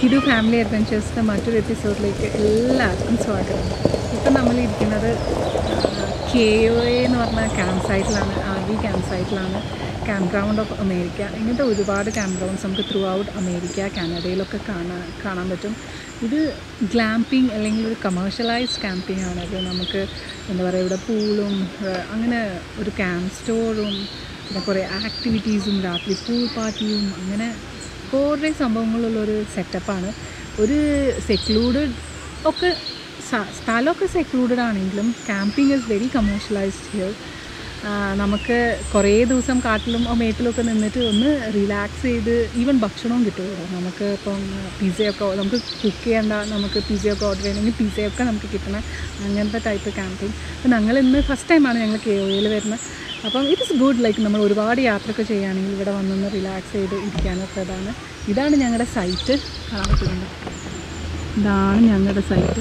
കിഡു family അഡ്വഞ്ചേഴ്സിൻ്റെ മറ്റൊരു എപ്പിസോഡിലേക്ക് എല്ലാവർക്കും സ്വാഗതം ഇപ്പം നമ്മൾ ഇരിക്കുന്നത് കെ ഒ എ എന്ന് പറഞ്ഞ ക്യാമ്പ് സൈറ്റിലാണ് ആർ വി ക്യാമ്പ് സൈറ്റിലാണ് ക്യാമ്പ് ഗ്രൗണ്ട് ഓഫ് അമേരിക്ക ഇങ്ങനത്തെ ഒരുപാട് ക്യാമ്പ് ഗ്രൗണ്ട്സ് നമുക്ക് ത്രൂ ഔട്ട് അമേരിക്ക കാനഡയിലൊക്കെ കാണാൻ കാണാൻ പറ്റും ഇത് ഗ്ലാമ്പിംഗ് അല്ലെങ്കിൽ ഒരു കമേഴ്ഷ്യലൈസ്ഡ് ക്യാമ്പിംഗ് ആണ് അത് നമുക്ക് എന്താ പറയുക ഇവിടെ പൂളും അങ്ങനെ ഒരു ക്യാമ്പ് സ്റ്റോറും പിന്നെ കുറേ ആക്ടിവിറ്റീസും രാത്രി പൂൾ പാർട്ടിയും അങ്ങനെ കുറേ സംഭവങ്ങളുള്ളൊരു സെറ്റപ്പാണ് ഒരു സെക്ലൂഡഡ് ഒക്കെ സ- സ്ഥലമൊക്കെ സെക്ലൂഡഡ് ആണെങ്കിലും camping is very commercialised here നമുക്ക് കുറേ ദിവസം കാട്ടിലും മേട്ടിലൊക്കെ നിന്നിട്ട് ഒന്ന് റിലാക്സ് ചെയ്ത് ഈവൻ ഭക്ഷണവും കിട്ടും ഇവിടെ നമുക്ക് ഇപ്പം പിസയൊക്കെ നമുക്ക് കുക്ക് ചെയ്യേണ്ട നമുക്ക് പിസയൊക്കെ ഓർഡർ ചെയ്യണമെങ്കിൽ പിസയൊക്കെ നമുക്ക് കിട്ടണം അങ്ങനത്തെ ടൈപ്പ് ക്യാമ്പിംഗ് അപ്പം ഞങ്ങൾ ഇന്ന് ഫസ്റ്റ് ടൈമാണ് ഞങ്ങൾ കെ ഒയിൽ വരുന്നത് അപ്പം ഇറ്റ് ഇസ് ഗുഡ് ലൈക്ക് നമ്മൾ ഒരുപാട് യാത്രയൊക്കെ ചെയ്യുകയാണെങ്കിൽ ഇവിടെ വന്നൊന്ന് റിലാക്സ് ചെയ്ത് ഇരിക്കാനൊക്കെ ഇതാണ് ഇതാണ് ഞങ്ങളുടെ സൈറ്റ് കാണാൻ പറ്റുന്നുണ്ട് ഇതാണ് ഞങ്ങളുടെ സൈറ്റ്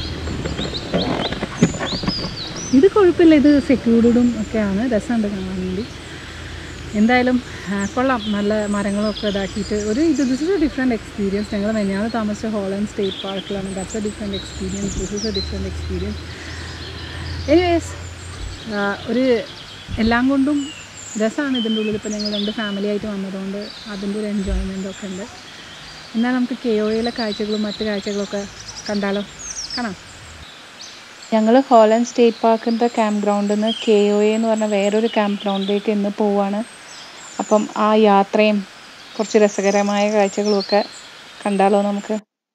ഇത് കുഴപ്പമില്ല ഇത് സെക്യൂർഡും ഒക്കെയാണ് രസമുണ്ട് കാണാൻ വേണ്ടി എന്തായാലും ആ, കൊള്ളാം നല്ല മരങ്ങളൊക്കെ ഇതാക്കിയിട്ട് ഒരു ഇത് this is a different experience ഞങ്ങൾ മെഞ്ഞാന്ന് താമസിച്ച ഹോളൻഡ് സ്റ്റേറ്റ് പാർക്കിലാണ് that's a different experience this is a different experience anyways ഒരു എല്ലാം കൊണ്ടും രസമാണ് ഇതിൻ്റെ ഉള്ളിൽ ഇപ്പോൾ ഞങ്ങൾ രണ്ട് ഫാമിലി ആയിട്ട് വന്നതുകൊണ്ട് അതിൻ്റെ ഒരു എൻജോയ്മെൻ്റ് ഒക്കെ ഉണ്ട് എന്നാൽ നമുക്ക് കെ ഒ യിലെ കാഴ്ചകളും മറ്റ് കാഴ്ചകളൊക്കെ കണ്ടാലോ കാണാം ഞങ്ങൾ ഹോളൻഡ് സ്റ്റേറ്റ് പാർക്കിൻ്റെ ക്യാമ്പ് ഗ്രൗണ്ടിൽ നിന്ന് കെ ഒ എ എന്ന് പറഞ്ഞ വേറൊരു ക്യാമ്പ് ഗ്രൗണ്ടിലേക്ക് ഇന്ന് പോവാണ് അപ്പം ആ യാത്രയും കുറച്ച് രസകരമായ കാഴ്ചകളും ഒക്കെ കണ്ടാലോ നമുക്ക്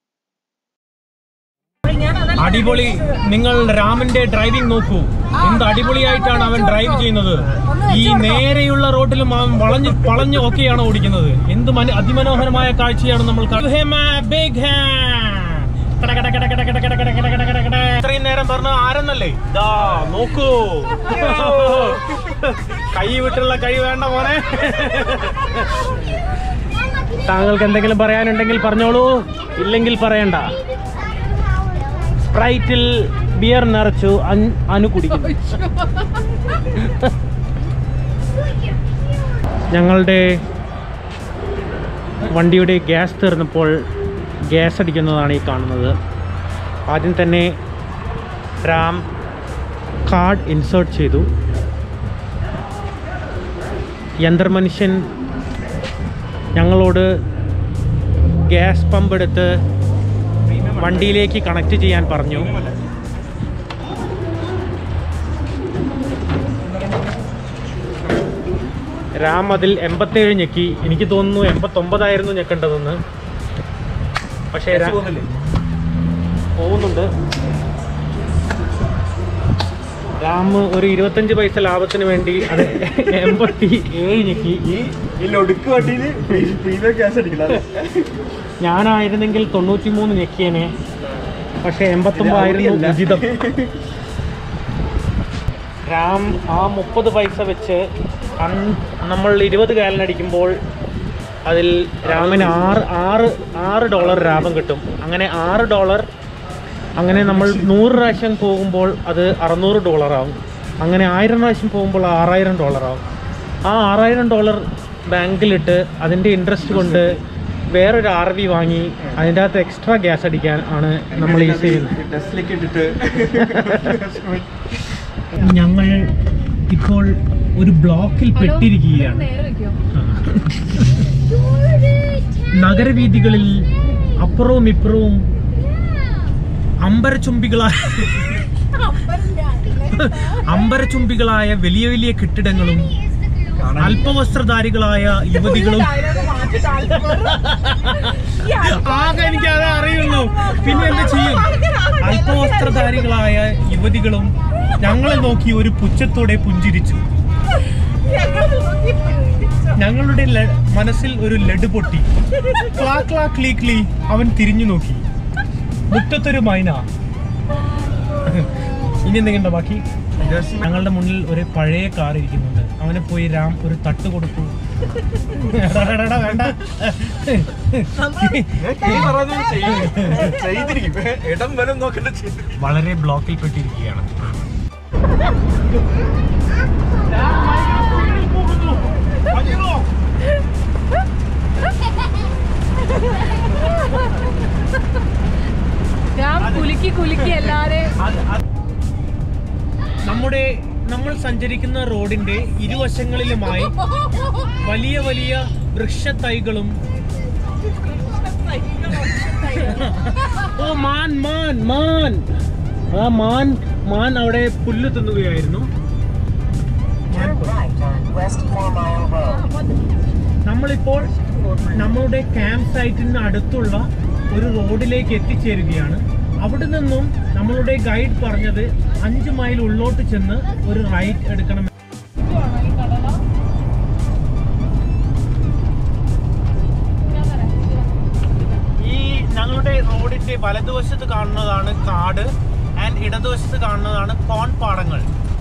അടിപൊളി നിങ്ങൾ രാമന്റെ ഡ്രൈവിംഗ് നോക്കൂ എന്ത് അടിപൊളിയായിട്ടാണ് അവൻ ഡ്രൈവ് ചെയ്യുന്നത് ഈ നേരെയുള്ള റോഡിലും അവൻ വളഞ്ഞ് വളഞ്ഞ് ഒക്കെയാണ് ഓടിക്കുന്നത് എന്ത് മന- അതിമനോഹരമായ കാഴ്ചയാണ് നമ്മൾ കാണുന്നത്. Give him a big hand. കട കട കട കട കട കട കട കട കട കട കട. ഇത്രയും നേരം പറഞ്ഞ ആരെന്നല്ലേ ദാ നോക്കൂ കൈ വിട്ടുള്ള കൈ വേണ്ട മോനെ താങ്കൾക്ക് എന്തെങ്കിലും പറയാനുണ്ടെങ്കിൽ പറഞ്ഞോളൂ ഇല്ലെങ്കിൽ പറയണ്ട സ്പ്രൈറ്റിൽ ബിയർ നിറച്ചു അൻ- അനു കുടിക്കുന്നു ഞങ്ങളുടെ വണ്ടിയുടെ ഗ്യാസ് തീർന്നപ്പോൾ ഗ്യാസ് അടിക്കുന്നതാണ് ഈ കാണുന്നത് ആദ്യം തന്നെ റാം കാർഡ് ഇൻസേർട്ട് ചെയ്തു യന്ത്രമനുഷ്യൻ ഞങ്ങളോട് ഗ്യാസ് പമ്പ് എടുത്ത് വണ്ടിയിലേക്ക് കണക്ട് ചെയ്യാൻ പറഞ്ഞു റാം അതിൽ എൺപത്തേഴ് ഞെക്കി എനിക്ക് തോന്നുന്നു എൺപത്തൊമ്പതായിരുന്നു ഞെക്കേണ്ടതെന്ന് പക്ഷേ രാ- പോകുന്നുണ്ട് റാം ഒരു ഇരുപത്തഞ്ച് പൈസ ലാഭത്തിന് വേണ്ടി അത് എൺപത്തി ഏഴ് ഞെക്കി ഈ ലൊടുക്ക് വണ്ടിയിൽ പ്രീമിയം ഗ്യാസ് അടിക്കില്ല ഞാനായിരുന്നെങ്കിൽ തൊണ്ണൂറ്റി മൂന്ന് ഞെക്കിയനെ പക്ഷെ എൺപത്തൊമ്പതായിരുന്നു ഇത് ഉചിതം റാം ആ മുപ്പത് പൈസ വെച്ച് അൺ- നമ്മൾ ഇരുപത് കാലൻ അടിക്കുമ്പോൾ അതിൽ രാമിന് ആറ് ആറ് ആറ് ഡോളർ ലാഭം കിട്ടും അങ്ങനെ ആറ് ഡോളർ അങ്ങനെ നമ്മൾ നൂറ് പ്രാവശ്യം പോകുമ്പോൾ അത് അറുന്നൂറ് ഡോളറാവും അങ്ങനെ ആയിരം പ്രാവശ്യം പോകുമ്പോൾ ആറായിരം ഡോളറാവും ആ ആറായിരം ഡോളർ ബാങ്കിലിട്ട് അതിൻ്റെ ഇൻട്രസ്റ്റ് കൊണ്ട് വേറൊരു ആർ വി വാങ്ങി അതിൻ്റെ അകത്ത് എക്സ്ട്രാ ഗ്യാസ് അടിക്കാൻ ആണ് നമ്മൾ യൂസ് ചെയ്യുന്നത് ടെസ്റ്റിലേക്ക് ഇട്ടിട്ട് ഞങ്ങൾ ഇപ്പോൾ ഒരു ബ്ലോക്കിൽ പെട്ടിരിക്കുകയാണ് നഗരവീഥികളിൽ അപ്പുറവും ഇപ്പുറവും അമ്പരചുംബികളായ അമ്പരചുംബികളായ വലിയ വലിയ കെട്ടിടങ്ങളും അല്പവസ്ത്രധാരികളായ യുവതികളും ആകെ എനിക്ക് അത് അറിയുള്ളൂ പിന്നെ എന്ത് ചെയ്യും അല്പവസ്ത്രധാരികളായ യുവതികളും ഞങ്ങളെ നോക്കി ഒരു പുച്ഛത്തോടെ പുഞ്ചിരിച്ചു ഞങ്ങളുടെ ല- മനസ്സിൽ ഒരു ലഡ് പൊട്ടി ക്ലാ ക്ലാ ക്ലീ ക്ലീ അവൻ തിരിഞ്ഞു നോക്കി മുറ്റത്തൊരു മൈന ഇനി എന്തെങ്കിലും ഉണ്ടോ ബാക്കി ഞങ്ങളുടെ മുന്നിൽ ഒരു പഴയ കാർ ഇരിക്കുന്നുണ്ട് അവനെ പോയി രാം ഒരു തട്ട് കൊടുത്തു എടാ, എടാ, എടാ, വേണ്ട ചെയ്തിരിക്കും ഇടം വരും നോക്കണ്ട ചെയ്ത് വളരെ ബ്ലോക്കിൽ പെട്ടിരിക്കുകയാണ് കുലുക്കി എല്ലാരെ അത് അത് നമ്മുടെ നമ്മൾ സഞ്ചരിക്കുന്ന റോഡിന്റെ ഇരുവശങ്ങളിലുമായി വലിയ വലിയ വൃക്ഷത്തൈകളും ഓ മാൻ മാൻ മാൻ ആ മാൻ മാൻ അവിടെ പുല്ല് തിന്നുകയായിരുന്നു Turn right on West Four Mile Road. നമ്മളിപ്പോൾ നമ്മളുടെ ക്യാമ്പ് സൈറ്റിന് അടുത്തുള്ള ഒരു റോഡിലേക്ക് എത്തിച്ചേരുകയാണ് അവിടെ നിന്നും നമ്മളുടെ ഗൈഡ് പറഞ്ഞത് അഞ്ച് മൈൽ ഉള്ളോട്ട് ചെന്ന് ഒരു റൈറ്റ് എടുക്കണം ഈ ഞങ്ങളുടെ റോഡിന്റെ വലതുവശത്ത് കാണുന്നതാണ് കാട് ആൻഡ് ഇടതുവശത്ത് കാണുന്നതാണ് കോൺ പാടങ്ങൾ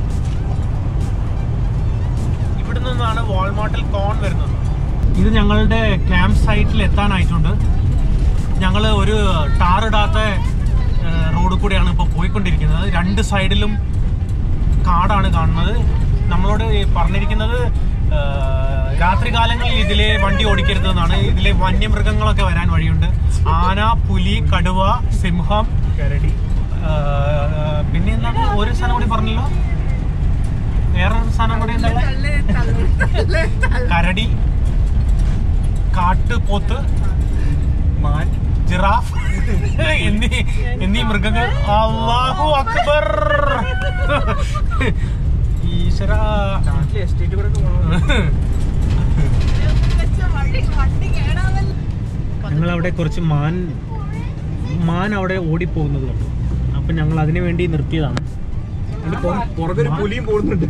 ഇവിടെ നിന്നാണ് വാൾമാർട്ടിൽ കോൺ വരുന്നത് ഇത് ഞങ്ങളുടെ ക്യാമ്പ് സൈറ്റിൽ എത്താനായിട്ടുണ്ട് ഞങ്ങൾ ഒരു ടാറിടാത്ത റോഡ് കൂടെയാണ് ഇപ്പോൾ പോയിക്കൊണ്ടിരിക്കുന്നത് രണ്ട് സൈഡിലും കാടാണ് കാണുന്നത് നമ്മളോട് പറഞ്ഞിരിക്കുന്നത് ആ, രാത്രികാലങ്ങളിൽ ഇതിലെ വണ്ടി ഓടിക്കരുതെന്നാണ് ഇതിലെ വന്യമൃഗങ്ങളൊക്കെ വരാൻ വഴിയുണ്ട് ആന പുലി കടുവ സിംഹം കരടി പിന്നെ എന്താണ് ഒരു സാധനം കൂടി പറഞ്ഞല്ലോ വേറൊരു സാധനം കൂടി എന്താണ് കരടി കാട്ടുപോത്ത് മാൻ ജിറാഫ് എന്നീ എന്നീ മൃഗങ്ങൾ അള്ളാഹു അക്ബർ ഈശ്വര എസ്റ്റേറ്റ് കൂടെ ഞങ്ങൾ അവിടെ കുറച്ച് മാൻ മാൻ അവിടെ ഓടിപ്പോകുന്നത് കണ്ടു അപ്പൊ ഞങ്ങൾ അതിനു വേണ്ടി നിർത്തിയതാണ് പുറത്തൊരു പുലിയും പോകുന്നുണ്ട്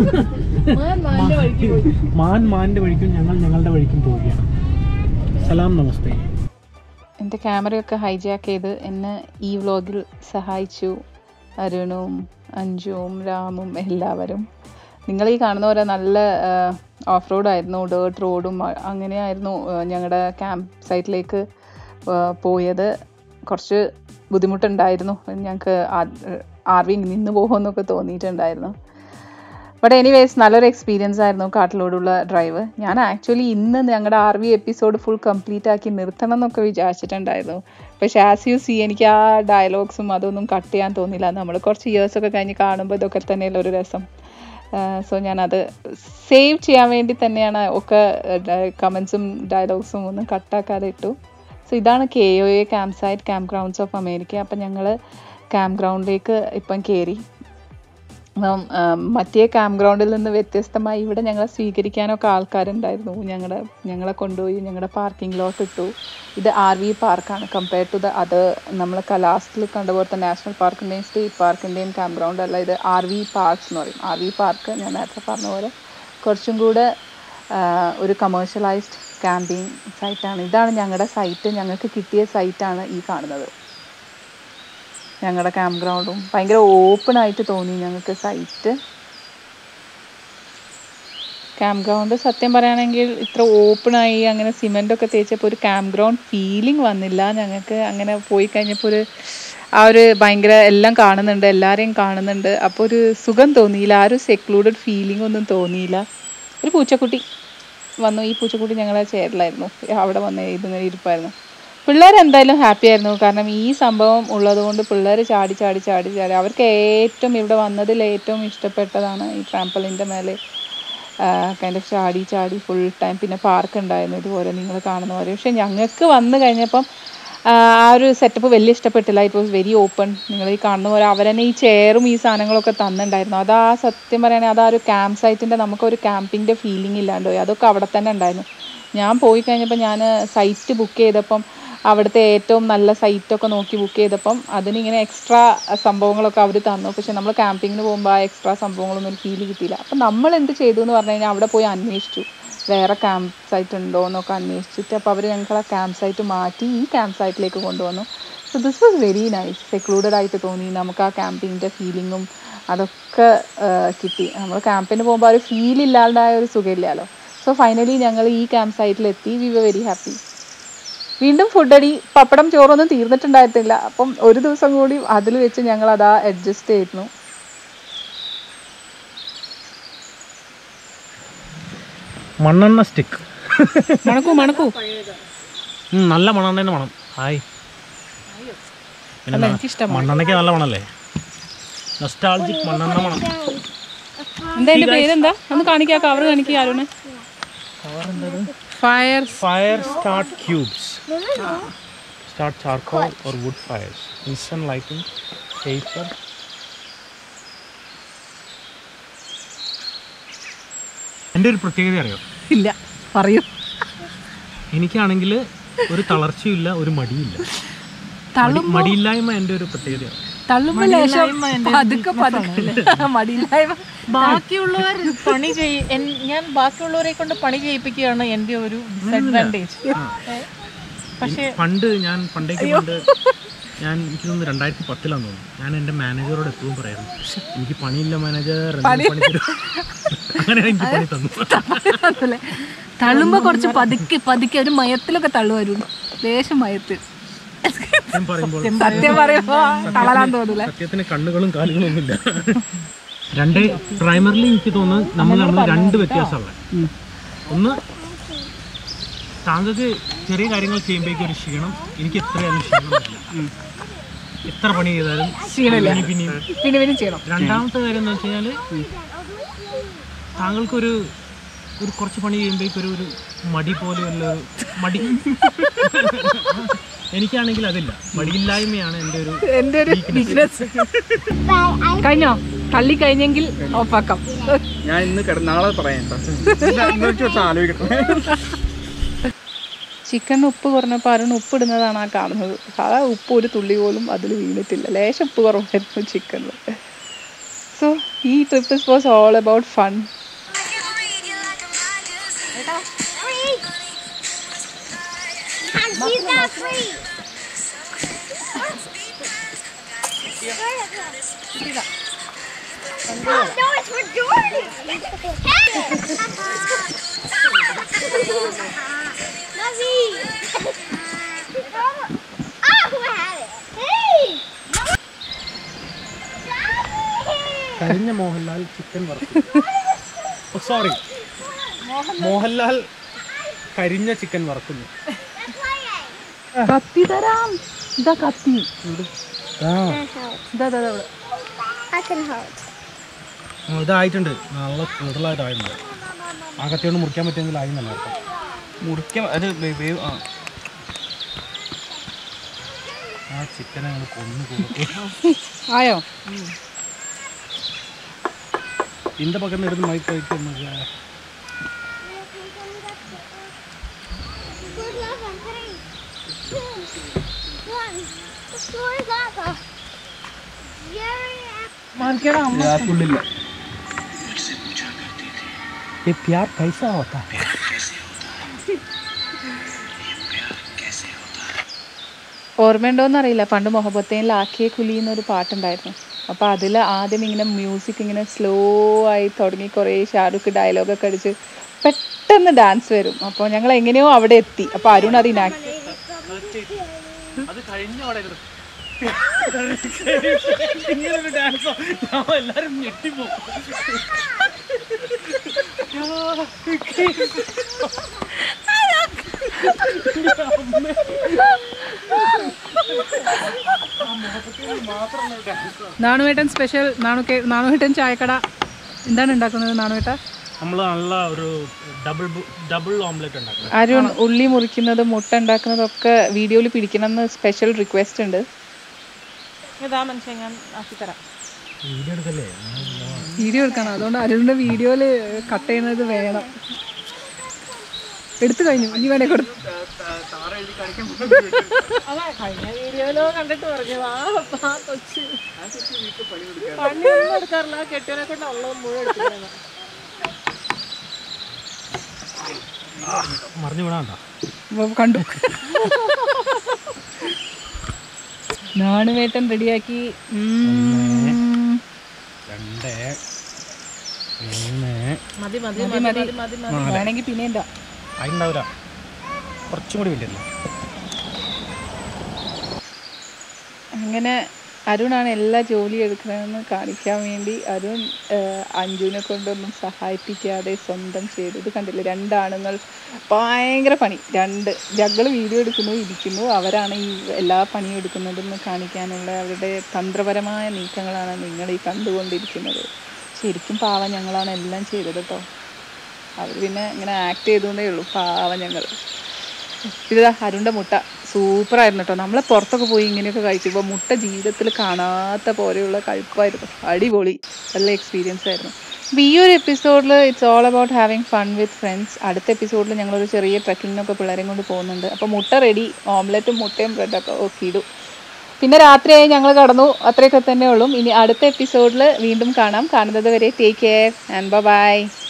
മാൻ മാന്റെ വഴിക്കും ഞങ്ങൾ ഞങ്ങളുടെ വഴിക്കും പോവുകയാണ് സലാം നമസ്തേ എൻ്റെ ക്യാമറയൊക്കെ ഹൈജാക്ക് ചെയ്ത് എന്നെ ഈ വ്ളോഗിൽ സഹായിച്ചു അരുണും അഞ്ജുവും രാമും എല്ലാവരും നിങ്ങൾ ഈ കാണുന്ന പോലെ നല്ല ഓഫ് റോഡായിരുന്നു ഡേർട്ട് റോഡും അ- അങ്ങനെയായിരുന്നു ഞങ്ങളുടെ ക്യാമ്പ് സൈറ്റിലേക്ക് പോയത് കുറച്ച് ബുദ്ധിമുട്ടുണ്ടായിരുന്നു ഞങ്ങൾക്ക് ആർ വി നിന്ന് പോകുമെന്നൊക്കെ തോന്നിയിട്ടുണ്ടായിരുന്നു ബട്ട് എനിവേസ് നല്ലൊരു എക്സ്പീരിയൻസ് ആയിരുന്നു കാട്ടിലോടുള്ള ഡ്രൈവ് ഞാൻ ആക്ച്വലി ഇന്ന് ഞങ്ങളുടെ R V episode full complete ആക്കി നിർത്തണം എന്നൊക്കെ വിചാരിച്ചിട്ടുണ്ടായിരുന്നു പക്ഷേ ആസ് യു സി എനിക്ക് ആ ഡയലോഗ്സും അതൊന്നും കട്ട് ചെയ്യാൻ തോന്നില്ല നമ്മൾ കുറച്ച് ഇയേഴ്സ് ഒക്കെ കഴിഞ്ഞ് കാണുമ്പോൾ ഇതൊക്കെ തന്നെയല്ല ഒരു രസം സോ ഞാനത് സേവ് ചെയ്യാൻ വേണ്ടി തന്നെയാണ് ഒക്കെ കമൻസും ഡയലോഗ്സും ഒന്നും കട്ടാക്കാതെ ഇട്ടു സോ ഇതാണ് K O A camp site camp grounds of America അപ്പം ഞങ്ങൾ ക്യാമ്പ് ഗ്രൗണ്ടിലേക്ക് ഇപ്പം കയറി അപ്പം ആം, മറ്റേ ക്യാമ്പ് ഗ്രൗണ്ടിൽ നിന്ന് വ്യത്യസ്തമായി ഇവിടെ ഞങ്ങളെ സ്വീകരിക്കാനൊക്കെ ആൾക്കാരുണ്ടായിരുന്നു ഞങ്ങളുടെ ഞങ്ങളെ കൊണ്ടുപോയി ഞങ്ങളുടെ പാർക്കിംഗ് ലോട്ട് ഇട്ടു ഇത് ആർ വി പാർക്കാണ് കമ്പയർഡ് ടു ദ അത് നമ്മൾ കലാസ്റ്റിൽ കണ്ട പോലത്തെ നാഷണൽ പാർക്കിൻ്റെയും സ്റ്റേറ്റ് പാർക്കിൻ്റെയും ക്യാമ്പ് ഗ്രൗണ്ട് അല്ല ഇത് ആർ വി പാർക്സ് എന്ന് പറയും ആർ വി പാർക്ക് ഞാൻ നേരത്തെ പറഞ്ഞ പോലെ കുറച്ചും കൂടെ ആ, ഒരു കമേഴ്ഷ്യലൈസ്ഡ് ക്യാമ്പിംഗ് സൈറ്റാണ് ഇതാണ് ഞങ്ങളുടെ സൈറ്റ് ഞങ്ങൾക്ക് കിട്ടിയ സൈറ്റാണ് ഈ കാണുന്നത് ഞങ്ങളുടെ ക്യാമ്പ് ഗ്രൗണ്ടും ഭയങ്കര ഓപ്പൺ ആയിട്ട് തോന്നി ഞങ്ങൾക്ക് സൈറ്റ് ക്യാമ്പ് ഗ്രൗണ്ട് സത്യം പറയുകയാണെങ്കിൽ ഇത്ര ഓപ്പൺ ആയി അങ്ങനെ സിമെൻ്റ് ഒക്കെ തേച്ചപ്പോൾ ഒരു ക്യാമ്പ് ഗ്രൗണ്ട് ഫീലിംഗ് വന്നില്ല ഞങ്ങൾക്ക് അങ്ങനെ പോയി കഴിഞ്ഞപ്പോൾ ഒരു ആ ഒരു ഭയങ്കര എല്ലാം കാണുന്നുണ്ട് എല്ലാവരെയും കാണുന്നുണ്ട് അപ്പോൾ ഒരു സുഖം തോന്നിയില്ല ആ ഒരു സെക്ലൂഡഡ് ഫീലിംഗ് ഒന്നും തോന്നിയില്ല ഒരു പൂച്ചക്കുട്ടി വന്നു ഈ പൂച്ചക്കുട്ടി ഞങ്ങളെ ചെയറിലായിരുന്നു അവിടെ വന്ന് ഇരുന്ന് ഇരിപ്പായിരുന്നു പിള്ളേർ എന്തായാലും ഹാപ്പി ആയിരുന്നു കാരണം ഈ സംഭവം ഉള്ളതുകൊണ്ട് പിള്ളേർ ചാടി ചാടി ചാടി ചാടി അവർക്ക് ഏറ്റവും ഇവിടെ വന്നതിൽ ഏറ്റവും ഇഷ്ടപ്പെട്ടതാണ് ഈ ട്രാമ്പലിൻ്റെ മേലെ കൈൻഡ് ഓഫ് ചാടി ചാടി ഫുൾ ടൈം പിന്നെ പാർക്ക് ഉണ്ടായിരുന്നു ഇതുപോലെ നിങ്ങൾ കാണുന്ന പോലെ പക്ഷെ ഞങ്ങൾക്ക് വന്നു കഴിഞ്ഞപ്പം ആ ആ ഒരു സെറ്റപ്പ് വലിയ ഇഷ്ടപ്പെട്ടില്ല ഇറ്റ് വാസ് വെരി ഓപ്പൺ നിങ്ങൾ ഈ കാണുന്ന പോലെ അവരെന്നെ ഈ ചെയറും ഈ സാധനങ്ങളൊക്കെ തന്നിട്ടുണ്ടായിരുന്നു അത് ആ സത്യം പറയുകയാണെങ്കിൽ അത് ആ ഒരു ക്യാമ്പ് സൈറ്റിൻ്റെ നമുക്കൊരു ക്യാമ്പിൻ്റെ ഫീലിംഗ് ഇല്ലാണ്ട് പോയി അതൊക്കെ അവിടെ തന്നെ ഉണ്ടായിരുന്നു ഞാൻ പോയി കഴിഞ്ഞപ്പോൾ ഞാൻ സൈറ്റ് ബുക്ക് ചെയ്തപ്പം അവിടുത്തെ ഏറ്റവും നല്ല സൈറ്റൊക്കെ നോക്കി ബുക്ക് ചെയ്തപ്പം അതിനിങ്ങനെ എക്സ്ട്രാ സംഭവങ്ങളൊക്കെ അവർ തന്നു പക്ഷെ നമ്മൾ ക്യാമ്പിങ്ങിന് പോകുമ്പോൾ ആ എക്സ്ട്രാ സംഭവങ്ങളൊന്നും ഒരു ഫീൽ കിട്ടിയില്ല അപ്പം നമ്മൾ എന്ത് ചെയ്തു എന്ന് പറഞ്ഞു കഴിഞ്ഞാൽ അവിടെ പോയി അന്വേഷിച്ചു വേറെ ക്യാമ്പ് സൈറ്റ് ഉണ്ടോ എന്നൊക്കെ അന്വേഷിച്ചിട്ട് അപ്പോൾ അവർ ഞങ്ങൾക്ക് ആ ക്യാമ്പ് സൈറ്റ് മാറ്റി ഈ ക്യാമ്പ് സൈറ്റിലേക്ക് കൊണ്ടുവന്നു so this was very nice secluded ആയിട്ട് തോന്നി നമുക്ക് ആ ക്യാമ്പിങ്ങിൻ്റെ ഫീലിങ്ങും അതൊക്കെ ആ, കിട്ടി നമ്മൾ ക്യാമ്പിന് പോകുമ്പോൾ ആ ഒരു ഫീൽ ഇല്ലാണ്ടായ ഒരു സുഖമില്ലല്ലോ സോ ഫൈനലി ഞങ്ങൾ ഈ ക്യാമ്പ് സൈറ്റിലെത്തി വി വർ വെരി ഹാപ്പി വീണ്ടും ഫുഡടി പപ്പടം ചോറൊന്നും തീർന്നിട്ടുണ്ടായിരുന്നില്ല അപ്പം ഒരു ദിവസം കൂടി അതിൽ വെച്ച് ഞങ്ങൾ അതാ അഡ്ജസ്റ്റ് ചെയ്യുന്നു മണ്ണെണ്ണ സ്റ്റിക്ക് മണക്കൂ മണക്കൂ നല്ല മണ്ണെണ്ണ മണം ഹായ് പിന്നെ അല്ല ന- എനിക്കിഷ്ടമാണ് മണ്ണെണ്ണയ്ക്ക് നല്ല മണല്ലേ നൊസ്റ്റാൾജിക് മണ്ണെണ്ണ മണം എന്താ എൻ്റെ പേരെന്താ ഒന്ന് കാണിക്കുക കവർ കാണിക്കുക ആരോണ് fire fire start cubes start charcoal or wood fires instant lighting paper എൻ്റെ ഒരു പ്രത്യേകത അറിയോ ഇല്ല പറയൂ എനിക്കാണെങ്കിൽ ഒരു തളർച്ചയില്ല ഒരു മടിയില്ല തള്ളും മടി- മടിയില്ലായ്മ എൻ്റെ ഒരു പ്രത്യേകതയാണ് തള്ളുമ്പോ ലേശം പതുക്കെ പതുക്കെ മടിയില്ലായ്മ ബാക്കിയുള്ളവർ പണി ചെയ് എൻ- ഞാൻ ബാക്കിയുള്ളവരെ കൊണ്ട് പണി ചെയ്യിപ്പിക്കുകയാണ് എൻ്റെ ഒരു ഡിസഡ്വാൻറ്റേജ് പക്ഷേ പണ്ട് ഞാൻ പണ്ടേക്ക് പണ്ട് ഞാൻ എനിക്ക് തോന്നുന്നു രണ്ടായിരത്തി പത്തിലാന്ന് തോന്നുന്നു ഞാൻ എൻ്റെ മാനേജറോട് എപ്പോഴും പറയായിരുന്നു എനിക്ക് പണിയില്ല മാനേജർ പണി തരും അങ്ങനെ എനിക്ക് പണി തന്നു അതുപോലെ തള്ളുമ്പോ കുറച്ച് പതുക്കെ പതുക്കെ ഒരു മയത്തിലൊക്കെ തള്ളുവരും ലേശം മയത്തിൽ ഞാൻ പറയുമ്പോൾ സത്യം പറയുമ്പോ തളരാൻ തോന്നൂല സത്യത്തിന് കണ്ണുകളും കാലുകളും ഒന്നുമില്ല രണ്ട് പ്രൈമറിലി എനിക്ക് തോന്നുന്നു നമ്മൾ നമ്മൾ രണ്ട് വ്യത്യാസമുള്ളത് ഒന്ന് താങ്കൾക്ക് ചെറിയ കാര്യങ്ങൾ ചെയ്യുമ്പോഴേക്കും ഒരു ക്ഷീണം എനിക്ക് എത്രയായാലും ക്ഷീണമില്ല എത്ര പണി ചെയ്താലും പിന്നെയും പിന്നെയും പിന്നെ പിന്നെ ചെയ്യണം രണ്ടാമത്തെ കാര്യം എന്ന് വെച്ച് കഴിഞ്ഞാൽ താങ്കൾക്കൊരു ഒരു കുറച്ച് പണി ചെയ്യുമ്പോഴേക്കും ഒരു ഒരു മടി പോലെയുള്ള ഒരു മടി എനിക്കാണെങ്കിൽ അതില്ല മടിയില്ലായ്മയാണ് എൻ്റെ ഒരു എന്റെ ഒരു വീക്ക്നെസ് കഴിഞ്ഞോ തള്ളി കഴിഞ്ഞെങ്കിൽ ഓഫാക്കാം ഞാൻ ഇന്ന് കിടന്ന് നാളെ പറയാം കേട്ടോ ആലോചിക്കട്ടെ ചിക്കണിന് ഉപ്പ് കുറഞ്ഞപ്പോൾ അരുൺ ഉപ്പ് ഇടുന്നതാണ് ആ കാണുന്നത് സാധാ ഉപ്പ് ഒരു തുള്ളി പോലും അതിൽ വീണിട്ടില്ല ലേശം ഉപ്പ് കുറവായിരുന്നു ചിക്കനിൽ സോ ഈ trip is was all about fun He's not free. Oh, no, it's for Jordan. Hey! Not me. Ah, who had it? Hey! കഴിഞ്ഞ മോഹൻലാൽ ചിക്കൻ വറുത്തു സോറി മോഹൻലാൽ കരിഞ്ഞ ചിക്കൻ വറുക്കുന്നു കത്തി തരാം ഇതാ കത്തി ഇതാ ഇതാ ഇതാ ഇവിടെ. I can hold. ആ, ഇതായിട്ടുണ്ട് നല്ല കൂടുതലായിട്ടായിട്ടുണ്ട് ആ കത്തി കൊണ്ട് മുറിക്കാൻ പറ്റുമെങ്കിൽ ആയി നല്ല കേട്ടോ മുറിക്കാൻ അത് വേ- വേവ് ആ ആ ചിക്കനെ ഞങ്ങൾ കൊന്നു കൊടുക്കും ആയോ இந்த பக்கம் இருந்து மைக் வைக்க Good luck on three, two, one. The floor is lava. Jerry പുള്ളില്ല ये प्यार कैसा होता है ഓർമ്മയുണ്ടോന്ന് അറിയില്ല പണ്ട് മൊഹബത്തേനിൽ ആക്കിയ കുലി എന്നൊരു പാട്ടുണ്ടായിരുന്നു അപ്പോൾ അതിൽ ആദ്യം ഇങ്ങനെ മ്യൂസിക് ഇങ്ങനെ സ്ലോ ആയി തുടങ്ങി കുറേ ഷാറുഖ് ഡയലോഗൊക്കെ അടിച്ച് പെട്ടെന്ന് ഡാൻസ് വരും അപ്പോൾ ഞങ്ങൾ എങ്ങനെയോ അവിടെ എത്തി അപ്പോൾ അരുൺ അത് ഇനാക്കി അത് കഴിഞ്ഞ ഇങ്ങനൊരു ഡാൻസോ എല്ലാരും ഞെട്ടിപ്പോ നാണുവേട്ടൻ സ്പെഷ്യൽ നാണുക്കേ നാണുവേട്ടൻ ചായക്കട എന്താണ് ഉണ്ടാക്കുന്നത് നാണുവേട്ട നമ്മൾ നല്ല ഒരു ഡബിൾ ഡബിൾ ഓംലെറ്റ് ഉണ്ടാക്കണം അരുൺ ഉള്ളി മുറിക്കുന്നതും മുട്ട ഉണ്ടാക്കുന്നതൊക്കെ വീഡിയോയിൽ പിടിക്കണം എന്ന് സ്പെഷ്യൽ റിക്വസ്റ്റ് ഉണ്ട് ഇതാ മനുഷ്യൻ ഞാൻ ആക്കി തരാം വീഡിയോ എടുക്കല്ലേ വീഡിയോ എടുക്കണം അതുകൊണ്ട് അരുണിന്റെ വീഡിയോയിൽ കട്ട് ചെയ്യുന്നത് വേണം എടുത്തു കഴിഞ്ഞു ഇനി വേണേ കൊടുത്തു അതാ കഴിഞ്ഞ വീഡിയോയിലോ കണ്ടിട്ട് പറഞ്ഞു ആ ആ കൊച്ച് പണിയൊന്നും എടുക്കാറില്ല ആ കെട്ടിയനെ കൊണ്ട് ഉള്ളത് മുഴുവൻ എടുത്തിരുന്നു മറിഞ്ഞു വിടാണ്ട അപ്പൊ കണ്ടു നാണുവേട്ടൻ റെഡിയാക്കി രണ്ട് മൂന്ന് മതി മതി മതി മതി മതി മതി വേണമെങ്കിൽ പിന്നെ എന്താ അതുണ്ടാവില്ല കുറച്ചും കൂടി വലിയല്ലേ അങ്ങനെ അരുണാണ് എല്ലാ ജോലി എടുക്കണമെന്ന് കാണിക്കാൻ വേണ്ടി അരുൺ ഏഹ്, അഞ്ജുവിനെ കൊണ്ടൊന്നും സഹായിപ്പിക്കാതെ സ്വന്തം ചെയ്തു ഇത് കണ്ടില്ലേ രണ്ടാണുങ്ങൾ ഭയങ്കര പണി രണ്ട് ഞങ്ങൾ വീഡിയോ എടുക്കുന്നു ഇരിക്കുന്നു അവരാണ് ഈ എല്ലാ പണിയും എടുക്കുന്നതെന്ന് കാണിക്കാനുള്ള അവരുടെ തന്ത്രപരമായ നീക്കങ്ങളാണ് നിങ്ങൾ ഈ കണ്ടുകൊണ്ടിരിക്കുന്നത് ശരിക്കും പാവം ഞങ്ങളാണ് എല്ലാം ചെയ്തത് കേട്ടോ അവർ പിന്നെ ഇങ്ങനെ ആക്ട് ചെയ്തുകൊണ്ടേ ഉള്ളൂ പാവം ഞങ്ങൾ ഇതാ അരുണ്ട മുട്ട സൂപ്പറായിരുന്നു കേട്ടോ നമ്മൾ പുറത്തൊക്കെ പോയി ഇങ്ങനെയൊക്കെ കഴിക്കുമ്പോൾ മുട്ട ജീവിതത്തിൽ കാണാത്ത പോലെയുള്ള കഴിപ്പായിരുന്നു അടിപൊളി നല്ല എക്സ്പീരിയൻസ് ആയിരുന്നു അപ്പോൾ ഈ ഒരു എപ്പിസോഡിൽ it's all about having fun with friends അടുത്ത എപ്പിസോഡിൽ ഞങ്ങളൊരു ചെറിയ ട്രക്കിങ്ങിനൊക്കെ പിള്ളേരെയും കൊണ്ട് പോകുന്നുണ്ട് അപ്പോൾ മുട്ട റെഡി ഓംലെറ്റും മുട്ടയും ബ്രെഡൊക്കെ ഓക്കെ ഇടും പിന്നെ രാത്രിയായി ഞങ്ങൾ കടന്നു അത്രയൊക്കെ തന്നെ ഉള്ളൂ ഇനി അടുത്ത എപ്പിസോഡിൽ വീണ്ടും കാണാം കാണുന്നത് വരെ ടേക്ക് കെയർ ആൻഡ് ബൈ